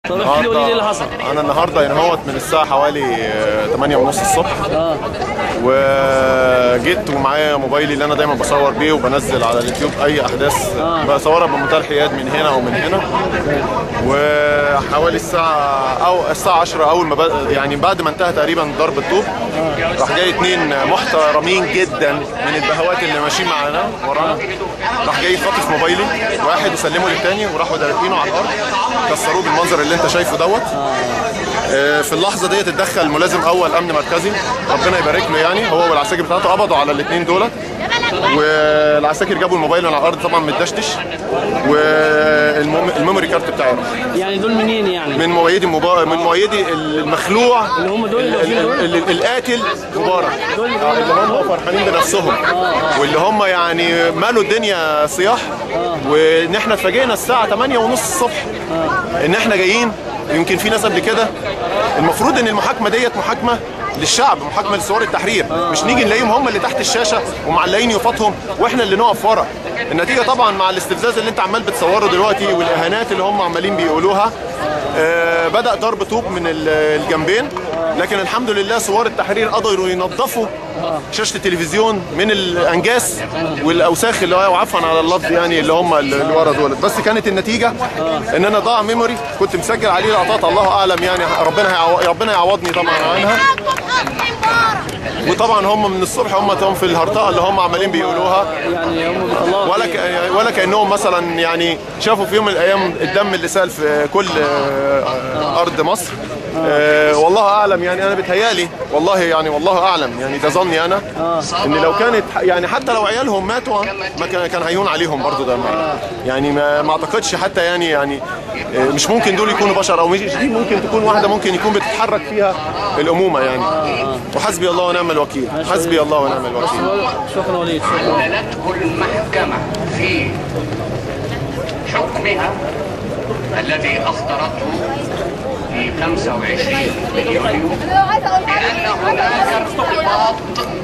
طب احكي لي قولي لي ايه اللي حصل انا النهارده يعني هوت من الساعه حوالي آه، 8 ونص الصبح اه وجيت ومعايا موبايلي اللي انا دايما بصور بيه وبنزل على اليوتيوب اي احداث آه. بصورها بمنتهى الحياد من هنا ومن هنا وحوالي الساعه او الساعه 10 اول ما بد... يعني بعد ما انتهى تقريبا ضرب الطوب راح جاي اتنين محترمين جدا من البهوات اللي ماشيين معانا ورانا راح جاي خاطف موبايلي واحد وسلمه للتاني وراحوا داربينه على الارض كسروه بالمنظر اللي انت شايفه دوت آه، في اللحظه ديت اتدخل ملازم اول امن مركزي ربنا يبارك له يعني هو والعساكر بتاعته قبضوا على الاثنين دولت والعساكر جابوا الموبايل من على الارض طبعا متدشتش والميموري كارت بتاعي يعني دول منين يعني من مؤيدي مبا... من مؤيدي المخلوع اللي هم دول اللي ال- واقفين دول؟ ال- ال- القاتل مبارك دول اللي آه، اللي هم فرحانين بنفسهم واللي هم يعني مالوا الدنيا صياح وان احنا اتفاجئنا الساعه 8 ونص الصبح ان احنا جايين يمكن في ناس قبل كده المفروض ان المحاكمه ديت محاكمه للشعب محاكمه لثوار التحرير مش نيجي نلاقيهم هم اللي تحت الشاشه ومعلقين يفاطهم واحنا اللي نقف ورا النتيجه طبعا مع الاستفزاز اللي انت عمال بتصوره دلوقتي والاهانات اللي هم عمالين بيقولوها آه، بدا ضرب طوب من ال- الجنبين لكن الحمد لله ثوار التحرير قدروا ينظفوا شاشه التلفزيون من الانجاس والاوساخ اللي هو عفوا على اللفظ يعني اللي هم اللي ورا دول بس كانت النتيجه ان انا ضاع ميموري كنت مسجل عليه لقطات الله اعلم يعني ربنا هيعو... ربنا يعوضني طبعا عنها وطبعا هم من الصبح هم هم في الهرطقه اللي هم عمالين بيقولوها يعني هم بيطلعوا ولا ك... ولا كانهم مثلا يعني شافوا في يوم من الايام الدم اللي سال في كل آه، ارض مصر آه، والله اعلم يعني انا بتهيالي والله يعني والله اعلم يعني ده ظني انا ان لو كانت يعني حتى لو عيالهم ماتوا ما كان كان هيهون عليهم برضو ده ما يعني ما, ما اعتقدش حتى يعني يعني آه، مش ممكن دول يكونوا بشر او مش دي ممكن تكون واحده ممكن يكون بتتحرك فيها الامومه يعني وحسبي الله ونعم الوكيل حسبي الله ونعم الوكيل شكرا وليد شكرا أعلنته المحكمة في حكمها الذي أصدرته في 25 من يوليو بأن هناك ارتباط